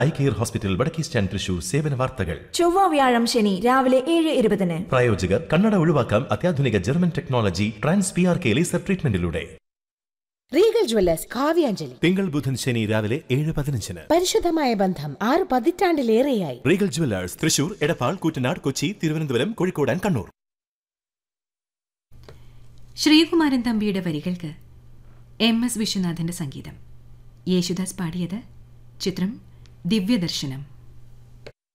I care hospital വടക്കേ stand Thrissur സേവന വാർത്തകൾ ചൊവ്വ വ്യാഴം ശനി രാവിലെ ഏഴ് ഇരുപതിന് പ്രായോജകർ കണ്ണട ഒഴിവാക്കാം അത്യാധുനിക German technology trans P R K laser ട്രീറ്റ്മെന്റിലൂടെ റീഗൽ ജ്വല്ലേഴ്സ് കാവ്യാഞ്ജലി തിങ്കൾ ബുധൻ ശനി രാവിലെ ഏഴ് പതിനഞ്ചിന് പരിശുദ്ധമായ ബന്ധം ആറ് പതിറ്റാണ്ടിലേറെയായി Regal jewellers Thrissur Edappal Koottanad Kochi Thiruvananthapuram Kozhikode and Kannur Sreekumaran തമ്പിയുടെ വരികൾക്ക് എം എസ് വിശ്വനാഥന്റെ സംഗീതം യേശുദാസ് പാടിയത് ചിത്രം ദിവ്യദർശനം